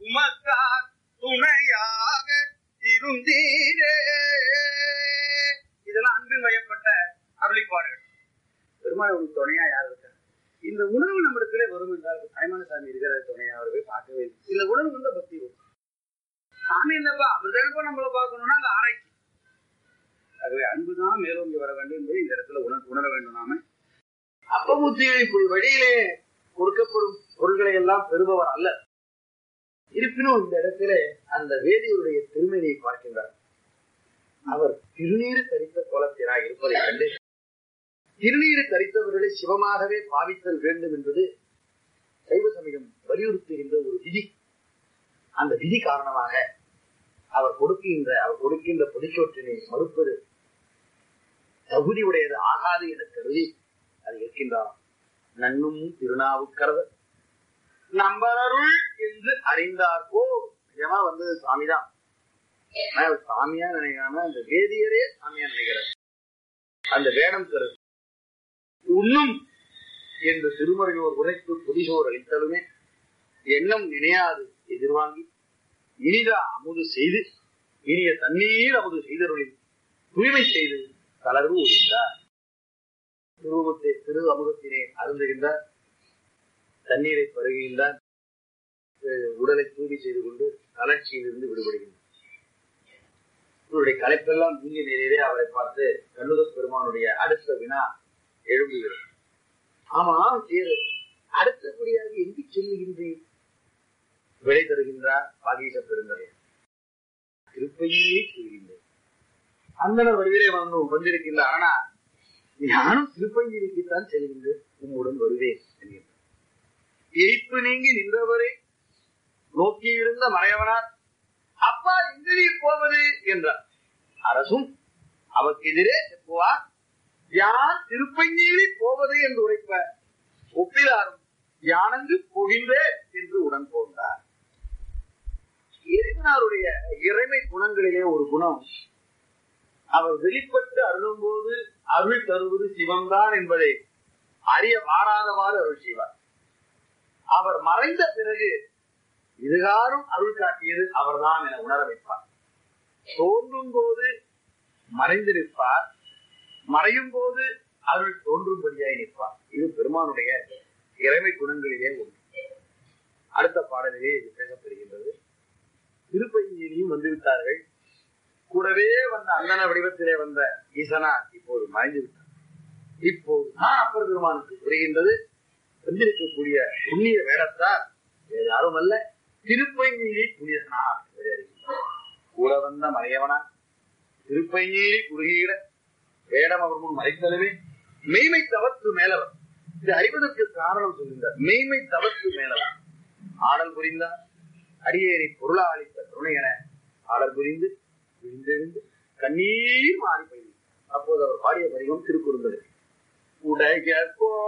உமக்கார் துணையாக இருந்தீரே இதெல்லாம் அன்பின் வயப்பட்ட அருளிப்பாடுகள் பெருமாள் ஒரு துணையா யார் இருக்கார் இந்த உணர்வு நம்மிடத்திலே வரும் என்றால் தாய்மான சாமி இருக்கிற துணையா அவர் போய் பார்க்கவே இல்லை இந்த உணர்வு வந்து பக்தி வரும் சாமி என்னப்பா அவர் தானப்பா நம்மளை பார்க்கணும்னா அந்த ஆராய்ச்சி ஆகவே அன்புதான் மேலோங்கி வர வேண்டும் என்பதை இந்த இடத்துல உணர் உணர வேண்டும் நாம அப்பமுத்தியை வழியிலே கொடுக்கப்படும் பொருள்களை எல்லாம் பெறுபவர் அல்ல இருப்பினும் இந்த இடத்துல அந்த வேதியருடைய திருமணியை பார்க்கின்றார் அவர் திருநீறு தரித்த கோலத்தினாய் இருப்பதைக் கண்டு திருநீறு தரித்தவர்களை சிவமாகவே பாவித்தல் வேண்டும் என்பது சைவ சமயம் வலியுறுத்துகின்ற ஒரு விதி அந்த விதி காரணமாக அவர் கொடுக்கின்ற அவர் கொடுக்கின்ற பொதுச்சோற்றினை மறுப்பது தகுதி உடையது ஆகாது என கருதி அது இருக்கின்றார் நன்னும் திருநாவுக்கரவர் நம்பரருள் என்று அறிந்தார்கோ நிஜமா வந்து சாமிதான் ஆனா அவர் சாமியா நினைக்காம அந்த வேதியரே சாமியா நினைக்கிறார் அந்த வேடம் கருது உண்ணும் என்று திருமறையோர் உரைத்து புதிசோர் அளித்தலுமே எண்ணம் நினையாது எதிர்வாங்கி இனித அமுது செய்து இனிய தண்ணீர் அமுது செய்தருளில் தூய்மை செய்து தளர்வு ஒழிந்தார் திருவமுத்தை திரு அமுதத்தினை அருந்துகின்றார் தண்ணீரை பருகுகின்றார் அஹ் உடலை தூய்மை செய்து கொண்டு கலர்ச்சியிலிருந்து விடுபடுகின்றார் இவருடைய கலைப்பெல்லாம் நீங்க நேரே அவரை பார்த்து கண்ணுத பெருமானுடைய அடுத்த வினா எழும்புகிறது ஆமா சேரு அடுத்தபடியாக எங்கு செல்லுகின்றேன் விடை தருகின்றார் பாகீச பெருந்தரையர் திருப்பையிலே செல்கின்றேன் அந்தனர் வடிவிலே வந்து வந்திருக்கின்றார் ஆனா நானும் திருப்பஞ்சிரிக்குத்தான் செல்கின்றேன் உம்முடன் வருவேன் என்கின்றார் எய்ப்பு நீங்கி நின்றவரை நோக்கியிருந்த மறையவனார் அப்பா எங்கு நீர் போவது என்றார் அரசும் அவருக்கு எதிரே செப்புவார் யார் திருப்பஞ்சீரி போவது என்று உரைப்ப ஒப்பிலாரும் யானங்கு போகின்றே என்று உடன் போந்தார் இறைவனாருடைய இறைமை குணங்களிலே ஒரு குணம் அவர் வெளிப்பட்டு அருளும் போது அருள் தருவது சிவம்தான் என்பதை அறிய மாறாதவாறு அருள் செய்வார் அவர் மறைந்த பிறகு இதுகாரும் அருள் காட்டியது அவர்தான் என உணர வைப்பார் தோன்றும் போது மறைந்து நிற்பார் மறையும் போது அருள் தோன்றும்படியாய் நிற்பார் இது பெருமானுடைய இறைமை குணங்களிலே ஒன்று அடுத்த பாடலிலே இது பேசப்பெறுகின்றது திருப்பஞ்சியிலையும் வந்துவிட்டார்கள் கூடவே வந்த அண்ணன வடிவத்திலே வந்த ஈசனா இப்போது மறைந்து விட்டார் இப்போது நான் அப்பர் பெருமானுக்கு புரிகின்றது வந்திருக்கக்கூடிய புண்ணிய வேடத்தார் வேறு யாரும் அல்ல திருப்பஞ்சியை புனிதனா கூட வந்த மறையவனா திருப்பஞ்சியை குறுகியிட வேடம் அவர் முன் மறைத்தலுமே மெய்மை தவத்து மேலவர் இது அறிவதற்கு காரணம் சொல்கின்றார் மெய்மை தவத்து மேலவர் ஆடல் புரிந்தார் அடியேனை பொருளா அளித்த கருணை என ஆடல் புரிந்து விழுந்தெழுந்து கண்ணீர் மாறி போய் அப்போது அவர் பாடிய வடிவம் திருக்குறுந்தது உடைய